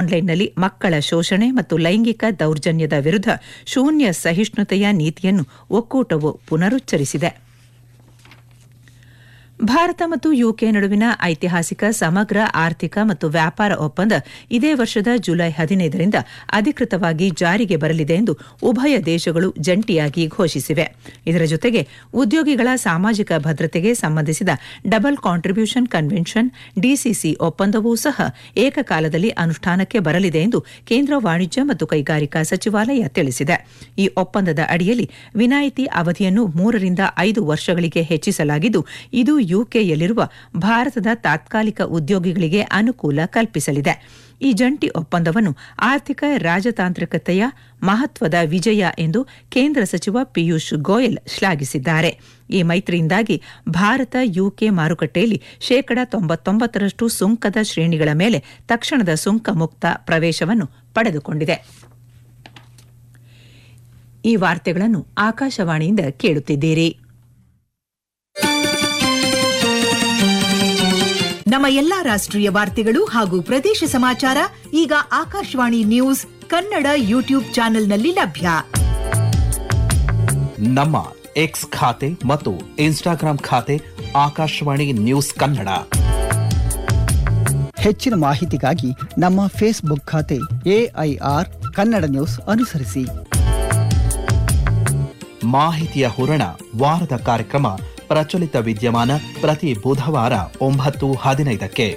ಆನ್ಲೈನ್ನಲ್ಲಿ ಮಕ್ಕಳ ಶೋಷಣೆ ಮತ್ತು ಲೈಂಗಿಕ ದೌರ್ಜನ್ಯದ ವಿರುದ್ಧ ಶೂನ್ಯ ಸಹಿಷ್ಣುತೆಯ ನೀತಿಯನ್ನು ಒಕ್ಕೂಟವು ಪುನರುಚ್ಚರಿಸಿದೆ ಭಾರತ ಮತ್ತು ಯುಕೆ ನಡುವಿನ ಐತಿಹಾಸಿಕ ಸಮಗ್ರ ಆರ್ಥಿಕ ಮತ್ತು ವ್ಯಾಪಾರ ಒಪ್ಪಂದ ಇದೇ ವರ್ಷದ ಜುಲೈ ಹದಿನೈದರಿಂದ ಅಧಿಕೃತವಾಗಿ ಜಾರಿಗೆ ಬರಲಿದೆ ಎಂದು ಉಭಯ ದೇಶಗಳು ಜಂಟಿಯಾಗಿ ಘೋಷಿಸಿವೆ ಇದರ ಜೊತೆಗೆ ಉದ್ಯೋಗಿಗಳ ಸಾಮಾಜಿಕ ಭದ್ರತೆಗೆ ಸಂಬಂಧಿಸಿದ ಡಬಲ್ ಕಾಂಟ್ರಿಬ್ಯೂಷನ್ ಕನ್ವೆನ್ಷನ್ ಡಿಸಿಸಿ ಒಪ್ಪಂದವೂ ಸಹ ಏಕಕಾಲದಲ್ಲಿ ಅನುಷ್ಠಾನಕ್ಕೆ ಬರಲಿದೆ ಎಂದು ಕೇಂದ್ರ ವಾಣಿಜ್ಯ ಮತ್ತು ಕೈಗಾರಿಕಾ ಸಚಿವಾಲಯ ತಿಳಿಸಿದೆ ಈ ಒಪ್ಪಂದದ ಅಡಿಯಲ್ಲಿ ವಿನಾಯಿತಿ ಅವಧಿಯನ್ನು ಮೂರರಿಂದ ಐದು ವರ್ಷಗಳಿಗೆ ಹೆಚ್ಚಿಸಲಾಗಿದ್ದು ಇದು ಯುಕೆಯಲ್ಲಿರುವ ಭಾರತದ ತಾತ್ಕಾಲಿಕ ಉದ್ಯೋಗಿಗಳಿಗೆ ಅನುಕೂಲ ಕಲ್ಪಿಸಲಿದೆ ಈ ಜಂಟಿ ಒಪ್ಪಂದವನ್ನು ಆರ್ಥಿಕ ರಾಜತಾಂತ್ರಿಕತೆಯ ಮಹತ್ವದ ವಿಜಯ ಎಂದು ಕೇಂದ್ರ ಸಚಿವ ಪಿಯೂಷ್ ಗೋಯಲ್ ಶ್ಲಾಘಿಸಿದ್ದಾರೆ ಈ ಮೈತ್ರಿಯಿಂದಾಗಿ ಭಾರತ ಯುಕೆ ಮಾರುಕಟ್ಟೆಯಲ್ಲಿ ಶೇಕಡ ತೊಂಬತ್ತೊಂಬತ್ತರಷ್ಟು ಸುಂಕದ ಶ್ರೇಣಿಗಳ ಮೇಲೆ ತಕ್ಷಣದ ಸುಂಕ ಮುಕ್ತ ಪ್ರವೇಶವನ್ನು ಪಡೆದುಕೊಂಡಿದೆ ಈ ವಾರ್ತೆಗಳನ್ನು ಆಕಾಶವಾಣಿಯಿಂದ ಕೇಳುತ್ತಿದ್ದೀರಿ ನಮ್ಮ ಎಲ್ಲಾ ರಾಷ್ಟ್ರೀಯ ವಾರ್ತೆಗಳು ಹಾಗೂ ಪ್ರದೇಶ ಸಮಾಚಾರ ಈಗ ಆಕಾಶವಾಣಿ ನ್ಯೂಸ್ ಕನ್ನಡ ಯೂಟ್ಯೂಬ್ ಚಾನೆಲ್ನಲ್ಲಿ ಲಭ್ಯ ನಮ್ಮ ಎಕ್ಸ್ ಖಾತೆ ಮತ್ತು ಇನ್ಸ್ಟಾಗ್ರಾಂ ಖಾತೆ ಆಕಾಶವಾಣಿ ನ್ಯೂಸ್ ಕನ್ನಡ ಹೆಚ್ಚಿನ ಮಾಹಿತಿಗಾಗಿ ನಮ್ಮ ಫೇಸ್ಬುಕ್ ಖಾತೆ ಎಐಆರ್ ಕನ್ನಡ ನ್ಯೂಸ್ ಅನುಸರಿಸಿ ಮಾಹಿತಿಯ ಹೂರಣ ವಾರದ ಕಾರ್ಯಕ್ರಮ ಪ್ರಚಲಿತ ವಿದ್ಯಮಾನ ಪ್ರತಿ ಬುಧವಾರ ಒಂಬತ್ತು ಹದಿನೈದಕ್ಕೆ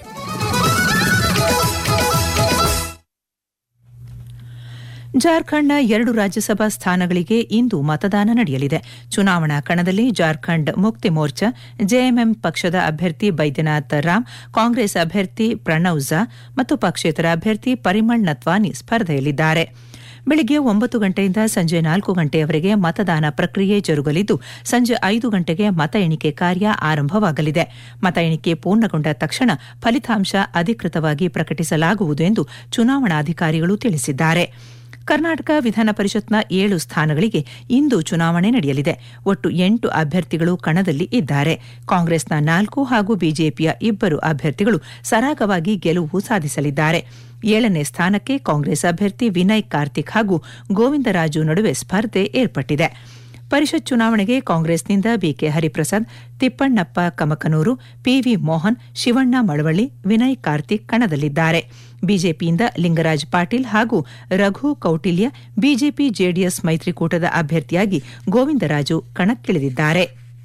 ಜಾರ್ಖಂಡ್ನ ಎರಡು ರಾಜ್ಯಸಭಾ ಸ್ಥಾನಗಳಿಗೆ ಇಂದು ಮತದಾನ ನಡೆಯಲಿದೆ ಚುನಾವಣಾ ಕಣದಲ್ಲಿ ಜಾರ್ಖಂಡ್ ಮುಕ್ತಿ ಮೋರ್ಚಾ ಜೆಎಂಎಂ ಪಕ್ಷದ ಅಭ್ಯರ್ಥಿ ಬೈದ್ಯನಾಥ್ ರಾಮ್ ಕಾಂಗ್ರೆಸ್ ಅಭ್ಯರ್ಥಿ ಪ್ರಣವ್ ಝಾ ಮತ್ತು ಪಕ್ಷೇತರ ಅಭ್ಯರ್ಥಿ ಪರಿಮಳ್ ನತ್ವಾನಿ ಸ್ಪರ್ಧೆಯಲ್ಲಿದ್ದಾರೆ ಬೆಳಗ್ಗೆ ಒಂಬತ್ತು ಗಂಟೆಯಿಂದ ಸಂಜೆ ನಾಲ್ಕು ಗಂಟೆಯವರೆಗೆ ಮತದಾನ ಪ್ರಕ್ರಿಯೆ ಜರುಗಲಿದ್ದು ಸಂಜೆ ಐದು ಗಂಟೆಗೆ ಮತ ಎಣಿಕೆ ಕಾರ್ಯ ಆರಂಭವಾಗಲಿದೆ ಮತ ಎಣಿಕೆ ಪೂರ್ಣಗೊಂಡ ತಕ್ಷಣ ಫಲಿತಾಂಶ ಅಧಿಕೃತವಾಗಿ ಪ್ರಕಟಿಸಲಾಗುವುದು ಎಂದು ಚುನಾವಣಾಧಿಕಾರಿಗಳು ತಿಳಿಸಿದ್ದಾರೆ ಕರ್ನಾಟಕ ವಿಧಾನ ಪರಿಷತ್ನ ಏಳು ಸ್ಥಾನಗಳಿಗೆ ಇಂದು ಚುನಾವಣೆ ನಡೆಯಲಿದೆ ಒಟ್ಟು ಎಂಟು ಅಭ್ಯರ್ಥಿಗಳು ಕಣದಲ್ಲಿ ಇದ್ದಾರೆ ಕಾಂಗ್ರೆಸ್ನ ನಾಲ್ಕು ಹಾಗೂ ಬಿಜೆಪಿಯ ಇಬ್ಬರು ಅಭ್ಯರ್ಥಿಗಳು ಸರಾಗವಾಗಿ ಗೆಲುವು ಸಾಧಿಸಲಿದ್ದಾರೆ ಏಳನೇ ಸ್ಥಾನಕ್ಕೆ ಕಾಂಗ್ರೆಸ್ ಅಭ್ಯರ್ಥಿ ವಿನಯ್ ಕಾರ್ತಿಕ್ ಹಾಗೂ ಗೋವಿಂದರಾಜು ನಡುವೆ ಸ್ಪರ್ಧೆ ಏರ್ಪಟ್ಟಿದೆ ಪರಿಷತ್ ಚುನಾವಣೆಗೆ ಕಾಂಗ್ರೆಸ್ನಿಂದ ಬಿಕೆ ಹರಿಪ್ರಸಾದ್ ತಿಪ್ಪಣ್ಣಪ್ಪ ಕಮಕನೂರು ಪಿವಿ ಮೋಹನ್ ಶಿವಣ್ಣ ಮಳವಳ್ಳಿ ವಿನಯ್ ಕಾರ್ತಿಕ್ ಕಣದಲ್ಲಿದ್ದಾರೆ ಬಿಜೆಪಿಯಿಂದ ಲಿಂಗರಾಜ್ ಪಾಟೀಲ್ ಹಾಗೂ ರಘು ಕೌಟಿಲ್ಯ ಬಿಜೆಪಿ ಜೆಡಿಎಸ್ ಮೈತ್ರಿಕೂಟದ ಅಭ್ಯರ್ಥಿಯಾಗಿ ಗೋವಿಂದರಾಜು ಕಣಕ್ಕಿಳಿದಿದ್ದಾರೆ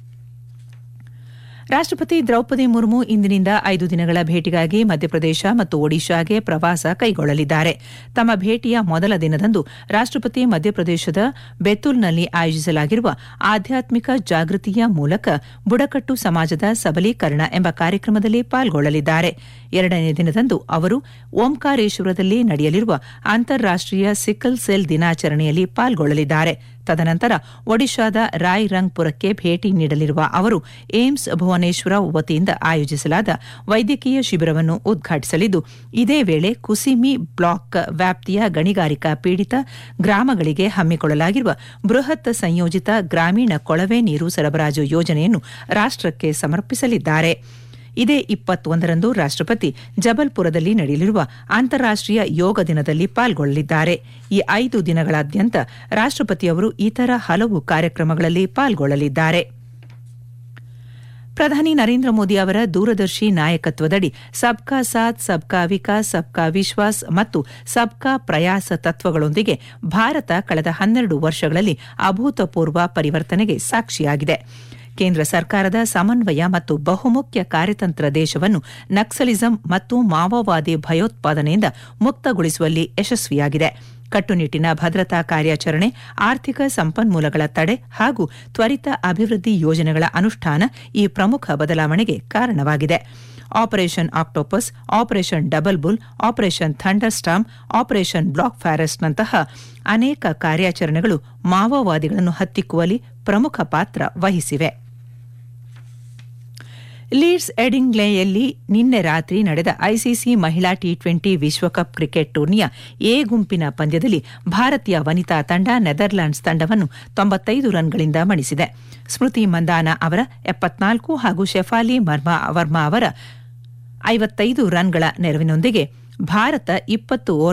ರಾಷ್ಟ್ರಪತಿ ದ್ರೌಪದಿ ಮುರ್ಮು ಇಂದಿನಿಂದ ಐದು ದಿನಗಳ ಭೇಟಿಗಾಗಿ ಮಧ್ಯಪ್ರದೇಶ ಮತ್ತು ಒಡಿಶಾಗೆ ಪ್ರವಾಸ ಕೈಗೊಳ್ಳಲಿದ್ದಾರೆ ತಮ್ಮ ಭೇಟಿಯ ಮೊದಲ ದಿನದಂದು ರಾಷ್ಟ್ರಪತಿ ಮಧ್ಯಪ್ರದೇಶದ ಬೆತುಲ್ನಲ್ಲಿ ಆಯೋಜಿಸಲಾಗಿರುವ ಆಧ್ಯಾತ್ಮಿಕ ಜಾಗೃತಿಯ ಮೂಲಕ ಬುಡಕಟ್ಟು ಸಮಾಜದ ಸಬಲೀಕರಣ ಎಂಬ ಕಾರ್ಯಕ್ರಮದಲ್ಲಿ ಪಾಲ್ಗೊಳ್ಳಲಿದ್ದಾರೆ ಎರಡನೇ ದಿನದಂದು ಅವರು ಓಂಕಾರೇಶ್ವರದಲ್ಲಿ ನಡೆಯಲಿರುವ ಅಂತಾರಾಷ್ಟೀಯ ಸಿಕ್ಕಲ್ ಸೆಲ್ ದಿನಾಚರಣೆಯಲ್ಲಿ ಪಾಲ್ಗೊಳ್ಳಲಿದ್ದಾರೆ ತದನಂತರ ಒಡಿಶಾದ ರಾಯ್ ರಂಗ್ಪುರಕ್ಕೆ ಭೇಟಿ ನೀಡಲಿರುವ ಅವರು ಏಮ್ಸ್ ಭುವನೇಶ್ವರ ವತಿಯಿಂದ ಆಯೋಜಿಸಲಾದ ವೈದ್ಯಕೀಯ ಶಿಬಿರವನ್ನು ಉದ್ಘಾಟಿಸಲಿದ್ದು ಇದೇ ವೇಳೆ ಕುಸಿಮಿ ಬ್ಲಾಕ್ ವ್ಯಾಪ್ತಿಯ ಗಣಿಗಾರಿಕಾ ಪೀಡಿತ ಗ್ರಾಮಗಳಿಗೆ ಹಮ್ಮಿಕೊಳ್ಳಲಾಗಿರುವ ಬೃಹತ್ ಸಂಯೋಜಿತ ಗ್ರಾಮೀಣ ಕೊಳವೆ ನೀರು ಸರಬರಾಜು ಯೋಜನೆಯನ್ನು ರಾಷ್ಟಕ್ಕೆ ಸಮರ್ಪಿಸಲಿದ್ದಾರೆ ಇದೇ ಇಪ್ಪತ್ತೊಂದರಂದು ರಾಷ್ಟ್ರಪತಿ ಜಬಲ್ಪುರದಲ್ಲಿ ನಡೆಯಲಿರುವ ಅಂತಾರಾಷ್ಟೀಯ ಯೋಗ ದಿನದಲ್ಲಿ ಪಾಲ್ಗೊಳ್ಳಲಿದ್ದಾರೆ ಈ ಐದು ದಿನಗಳಾದ್ಯಂತ ರಾಷ್ಟ್ರಪತಿಯವರು ಇತರ ಹಲವು ಕಾರ್ಯಕ್ರಮಗಳಲ್ಲಿ ಪಾಲ್ಗೊಳ್ಳಲಿದ್ದಾರೆ ಪ್ರಧಾನಿ ನರೇಂದ್ರ ಮೋದಿ ಅವರ ದೂರದರ್ಶಿ ನಾಯಕತ್ವದಡಿ ಸಬ್ಕಾ ಸಾಥ್ ಸಬ್ಕಾ ವಿಕಾಸ್ ಸಬ್ಕಾ ವಿಶ್ವಾಸ್ ಮತ್ತು ಸಬ್ಕಾ ಪ್ರಯಾಸ ತತ್ವಗಳೊಂದಿಗೆ ಭಾರತ ಕಳೆದ ಹನ್ನೆರಡು ವರ್ಷಗಳಲ್ಲಿ ಅಭೂತಪೂರ್ವ ಪರಿವರ್ತನೆಗೆ ಸಾಕ್ಷಿಯಾಗಿದೆ ಕೇಂದ್ರ ಸರ್ಕಾರದ ಸಮನ್ವಯ ಮತ್ತು ಬಹುಮುಖ್ಯ ಕಾರ್ಯತಂತ್ರ ದೇಶವನ್ನು ನಕ್ಸಲಿಸಂ ಮತ್ತು ಮಾವೋವಾದಿ ಭಯೋತ್ಪಾದನೆಯಿಂದ ಮುಕ್ತಗೊಳಿಸುವಲ್ಲಿ ಯಶಸ್ವಿಯಾಗಿದೆ ಕಟ್ಟುನಿಟ್ಟಿನ ಭದ್ರತಾ ಕಾರ್ಯಾಚರಣೆ ಆರ್ಥಿಕ ಸಂಪನ್ಮೂಲಗಳ ತಡೆ ಹಾಗೂ ತ್ವರಿತ ಅಭಿವೃದ್ಧಿ ಯೋಜನೆಗಳ ಅನುಷ್ಠಾನ ಈ ಪ್ರಮುಖ ಬದಲಾವಣೆಗೆ ಕಾರಣವಾಗಿದೆ operation octopus operation double bull operation thunder storm operation black ಫಾರೆಸ್ಟ್ನಂತಹ ಅನೇಕ ಕಾರ್ಯಾಚರಣೆಗಳು ಮಾವೋವಾದಿಗಳನ್ನು ಹತ್ತಿಕ್ಕುವಲ್ಲಿ ಪ್ರಮುಖ ಪಾತ್ರ ವಹಿಸಿವೆ ಲೀಡ್ಸ್ ಎಡಿಂಗ್ಲೆಯಲ್ಲಿ ನಿನ್ನೆ ರಾತ್ರಿ ನಡೆದ ಐಸಿಸಿ ಮಹಿಳಾ ಟಿ ಟ್ವೆಂಟಿ ವಿಶ್ವಕಪ್ ಕ್ರಿಕೆಟ್ ಟೂರ್ನಿಯ ಎ ಗುಂಪಿನ ಪಂದ್ಯದಲ್ಲಿ ಭಾರತೀಯ ವನಿತಾ ತಂಡ ನೆದರ್ಲ್ಯಾಂಡ್ಸ್ ತಂಡವನ್ನು ತೊಂಬತ್ತೈದು ರನ್ಗಳಿಂದ ಮಣಿಸಿದೆ ಸ್ಮೃತಿ ಮಂದಾನ ಅವರ ಎಪ್ಪತ್ನಾಲ್ಕು ಹಾಗೂ ಶೆಫಾಲಿ ವರ್ಮಾ ಅವರ ಐವತ್ತೈದು ರನ್ಗಳ ನೆರವಿನೊಂದಿಗೆ ಭಾರತ ಇಪ್ಪತ್ತು